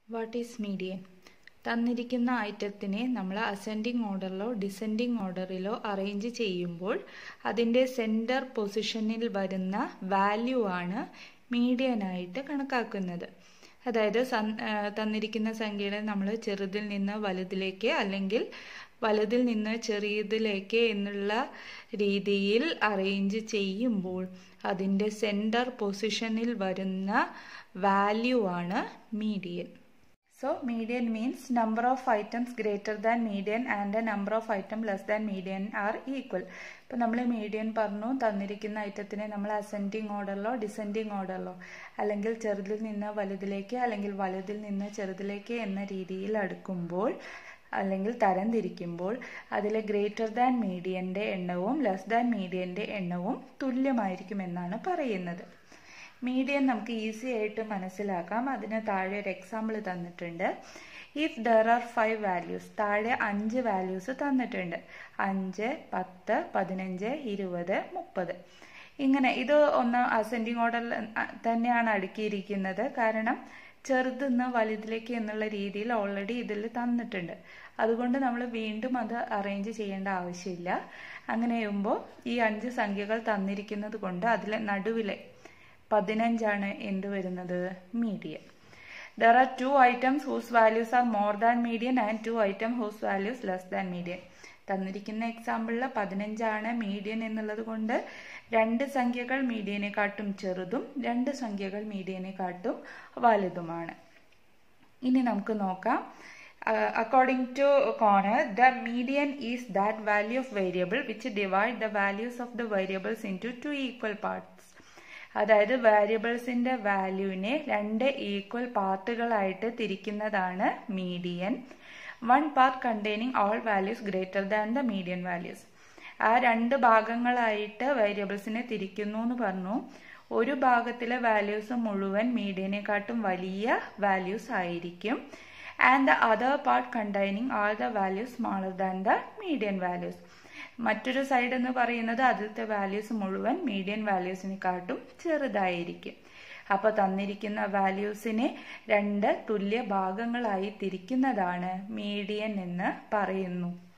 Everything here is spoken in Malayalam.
വാട്ട് ഈസ് മീഡിയൻ തന്നിരിക്കുന്ന ഐറ്റത്തിനെ നമ്മൾ അസെൻഡിങ് ഓർഡറിലോ ഡിസെൻഡിങ് ഓർഡറിലോ അറേഞ്ച് ചെയ്യുമ്പോൾ അതിൻ്റെ സെൻറ്റർ പൊസിഷനിൽ വരുന്ന വാല്യൂ ആണ് മീഡിയനായിട്ട് കണക്കാക്കുന്നത് അതായത് തന്നിരിക്കുന്ന സംഖ്യയുടെ നമ്മൾ ചെറുതിൽ നിന്ന് വലുതിലേക്ക് അല്ലെങ്കിൽ വലുതിൽ നിന്ന് ചെറിയതിലേക്ക് എന്നുള്ള രീതിയിൽ അറേഞ്ച് ചെയ്യുമ്പോൾ അതിൻ്റെ സെൻറ്റർ പൊസിഷനിൽ വരുന്ന വാല്യൂ ആണ് median So median means number of items greater than median and the number of item less than median are equal. ഇപ്പോൾ നമ്മൾ മീഡിയൻ പറഞ്ഞു തന്നിരിക്കുന്ന ഐറ്റത്തിനെ നമ്മൾ അസെൻഡിങ് ഓർഡറിലോ ഡിസെൻഡിങ് ഓർഡറിലോ അല്ലെങ്കിൽ ചെറുതിൽ നിന്ന് വലുതിലേക്ക് അല്ലെങ്കിൽ വലുതിൽ നിന്ന് ചെറുതിലേക്ക് എന്ന രീതിയിൽ അടുക്കുമ്പോൾ അല്ലെങ്കിൽ തരംതിരിക്കുമ്പോൾ അതിൽ ഗ്രേറ്റർ ദാൻ മീഡിയൻ്റെ എണ്ണവും ലെസ് ദാൻ മീഡിയൻ്റെ എണ്ണവും തുല്യമായിരിക്കുമെന്നാണ് പറയുന്നത് മീഡിയൻ നമുക്ക് ഈസി ആയിട്ട് മനസ്സിലാക്കാം അതിന് താഴെ ഒരു എക്സാമ്പിൾ തന്നിട്ടുണ്ട് if there are five values താഴെ അഞ്ച് വാല്യൂസ് തന്നിട്ടുണ്ട് അഞ്ച് പത്ത് പതിനഞ്ച് ഇരുപത് മുപ്പത് ഇങ്ങനെ ഇത് ഒന്ന് അസെൻഡിങ് ഓർഡറിൽ തന്നെയാണ് അടുക്കിയിരിക്കുന്നത് കാരണം ചെറുതിന്ന് വലുതിലേക്ക് എന്നുള്ള രീതിയിൽ ഓൾറെഡി ഇതിൽ തന്നിട്ടുണ്ട് അതുകൊണ്ട് നമ്മൾ വീണ്ടും അത് അറേഞ്ച് ചെയ്യേണ്ട ആവശ്യമില്ല അങ്ങനെ ചെയ്യുമ്പോൾ ഈ അഞ്ച് സംഖ്യകൾ തന്നിരിക്കുന്നത് കൊണ്ട് അതിലെ നടുവിലെ പതിനഞ്ചാണ് എന്ത് വരുന്നത് median there are two items whose values are more than median and two item whose values less than median തന്നിരിക്കുന്ന എക്സാമ്പിളിൽ പതിനഞ്ചാണ് മീഡിയൻ എന്നുള്ളത് കൊണ്ട് രണ്ട് സംഖ്യകൾ മീഡിയനെക്കാട്ടും ചെറുതും രണ്ട് സംഖ്യകൾ മീഡിയനെക്കാട്ടും വലുതുമാണ് ഇനി നമുക്ക് നോക്കാം according to Connor the median is that value of variable which divide the values of the variables into two equal parts അതായത് വാരിയബിൾസിന്റെ വാല്യൂവിനെ രണ്ട് ഈക്വൽ പാർട്ടുകളായിട്ട് തിരിക്കുന്നതാണ് median one part containing all values greater than the median values ആ രണ്ട് ഭാഗങ്ങളായിട്ട് വേരിയബിൾസിനെ തിരിക്കുന്നു എന്ന് പറഞ്ഞു ഒരു ഭാഗത്തിലെ വാല്യൂസ് മുഴുവൻ മീഡിയനെക്കാട്ടും വലിയ വാല്യൂസ് ആയിരിക്കും and the other part containing all the values smaller than the median values മറ്റൊരു സൈഡ് എന്ന് പറയുന്നത് അതിലത്തെ വാല്യൂസ് മുഴുവൻ മീഡിയൻ വാല്യൂസിനെക്കാട്ടും ചെറുതായിരിക്കും അപ്പോൾ തന്നിരിക്കുന്ന വാല്യൂസിനെ രണ്ട് തുല്യ ഭാഗങ്ങളായി തിരിക്കുന്നതാണ് മീഡിയൻ എന്ന് പറയുന്നു